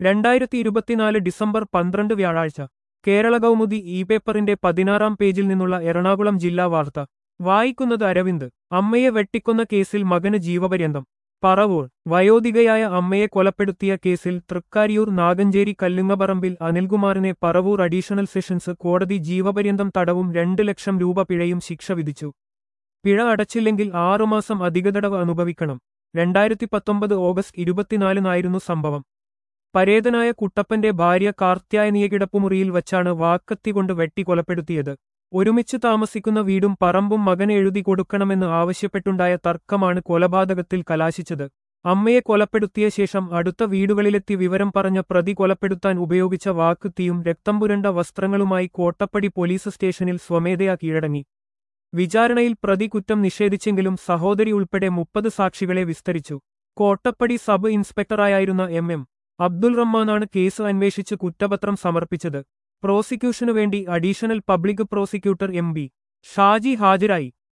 രണ്ടായിരത്തി ഇരുപത്തിനാല് ഡിസംബർ പന്ത്രണ്ട് വ്യാഴാഴ്ച കേരള കൗമുദി ഇ പേപ്പറിന്റെ പതിനാറാം പേജിൽ നിന്നുള്ള എറണാകുളം ജില്ലാ വാർത്ത വായിക്കുന്നത് അരവിന്ദ് അമ്മയെ വെട്ടിക്കൊന്ന കേസിൽ മകന് ജീവപര്യന്തം പറവൂർ വയോധികയായ അമ്മയെ കൊലപ്പെടുത്തിയ കേസിൽ തൃക്കാരിയൂർ നാഗഞ്ചേരി കല്ലുങ്ങപറമ്പിൽ അനിൽകുമാറിനെ പറവൂർ അഡീഷണൽ സെഷൻസ് കോടതി ജീവപര്യന്തം തടവും രണ്ട് ലക്ഷം രൂപ പിഴയും ശിക്ഷ വിധിച്ചു പിഴ അടച്ചില്ലെങ്കിൽ ആറുമാസം അധികതടവ് അനുഭവിക്കണം രണ്ടായിരത്തി പത്തൊമ്പത് ഓഗസ്റ്റ് ഇരുപത്തിനാലിനായിരുന്നു സംഭവം പരേതനായ കുട്ടപ്പന്റെ ഭാര്യ കാർത്യായനിയെ കിടപ്പുമുറിയിൽ വച്ചാണ് വാക്കത്തികൊണ്ട് വെട്ടിക്കൊലപ്പെടുത്തിയത് ഒരുമിച്ച് താമസിക്കുന്ന വീടും പറമ്പും മകന് എഴുതി കൊടുക്കണമെന്ന് ആവശ്യപ്പെട്ടുണ്ടായ തർക്കമാണ് കൊലപാതകത്തിൽ കലാശിച്ചത് അമ്മയെ കൊലപ്പെടുത്തിയ ശേഷം അടുത്ത വീടുകളിലെത്തി വിവരം പറഞ്ഞ പ്രതി കൊലപ്പെടുത്താൻ ഉപയോഗിച്ച വാക്കുത്തിയും രക്തം പുരണ്ട വസ്ത്രങ്ങളുമായി കോട്ടപ്പടി പോലീസ് സ്റ്റേഷനിൽ സ്വമേധയാ കീഴടങ്ങി വിചാരണയിൽ പ്രതി കുറ്റം നിഷേധിച്ചെങ്കിലും സഹോദരി ഉൾപ്പെടെ മുപ്പത് സാക്ഷികളെ വിസ്തരിച്ചു കോട്ടപ്പടി സബ് ഇൻസ്പെക്ടറായിരുന്ന എം എം അബ്ദുൾ റഹ്മാനാണ് കേസ് അന്വേഷിച്ച് കുറ്റപത്രം സമർപ്പിച്ചത് പ്രോസിക്യൂഷനു വേണ്ടി additional public prosecutor M B Shaji ഹാജരായി